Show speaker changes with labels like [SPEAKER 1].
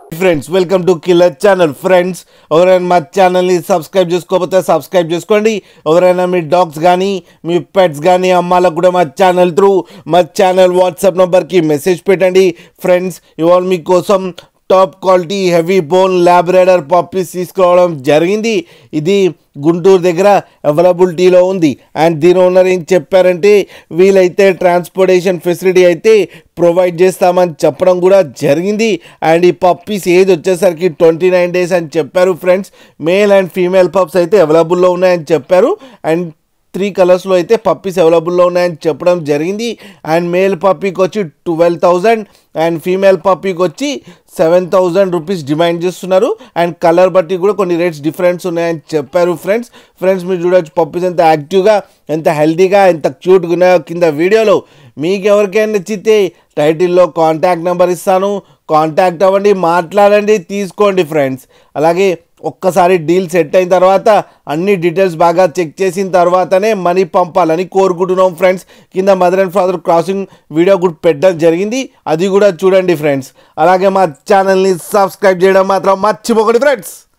[SPEAKER 1] friends welcome to killer channel friends ఎవరైనా మా ఛానల్ని సబ్స్క్రైబ్ చేసుకోకపోతే సబ్స్క్రైబ్ చేసుకోండి ఎవరైనా మీ డాగ్స్ కానీ మీ పెట్స్ కానీ అమ్మాలకు కూడా మా ఛానల్ త్రూ మా ఛానల్ వాట్సాప్ నెంబర్కి మెసేజ్ పెట్టండి ఫ్రెండ్స్ ఇవాళ మీకోసం top quality heavy bone labrador puppies తీసుకురావడం జరిగింది ఇది గుంటూరు దగ్గర అవైలబిలిటీలో ఉంది అండ్ దీని ఓనర్ ఏం చెప్పారంటే వీలైతే ట్రాన్స్పోర్టేషన్ ఫెసిలిటీ అయితే ప్రొవైడ్ చేస్తామని చెప్పడం కూడా జరిగింది అండ్ ఈ పప్పీస్ ఏజ్ వచ్చేసరికి ట్వంటీ నైన్ డేస్ అని చెప్పారు friends male and female pups అయితే అవైలబుల్లో ఉన్నాయని చెప్పారు అండ్ త్రీ కలర్స్లో అయితే పప్పీస్ అవైలబుల్లో ఉన్నాయని చెప్పడం జరిగింది అండ్ మేల్ పప్పీకి వచ్చి ట్వెల్వ్ థౌజండ్ అండ్ ఫీమేల్ పప్పీకి వచ్చి సెవెన్ థౌజండ్ రూపీస్ డిమాండ్ చేస్తున్నారు అండ్ కలర్ బట్టి కూడా కొన్ని రేట్స్ డిఫరెన్స్ ఉన్నాయని చెప్పారు ఫ్రెండ్స్ ఫ్రెండ్స్ మీరు చూడొచ్చు పప్పీస్ ఎంత యాక్టివ్గా ఎంత హెల్తీగా ఎంత క్యూట్గా ఉన్నాయో కింద వీడియోలో మీకు ఎవరికైనా నచ్చితే టైటిల్లో కాంటాక్ట్ నెంబర్ ఇస్తాను కాంటాక్ట్ అవ్వండి మాట్లాడండి తీసుకోండి ఫ్రెండ్స్ అలాగే ఒక్కసారి డీల్ సెట్ అయిన తర్వాత అన్ని డీటెయిల్స్ బాగా చెక్ చేసిన తర్వాతనే మనీ పంపాలని కోరుకుంటున్నాం ఫ్రెండ్స్ కింద mother and father crossing video కూడా పెట్టడం జరిగింది అది కూడా చూడండి ఫ్రెండ్స్ అలాగే మా ఛానల్ని సబ్స్క్రైబ్ చేయడం మాత్రం మర్చిపోకండి ఫ్రెండ్స్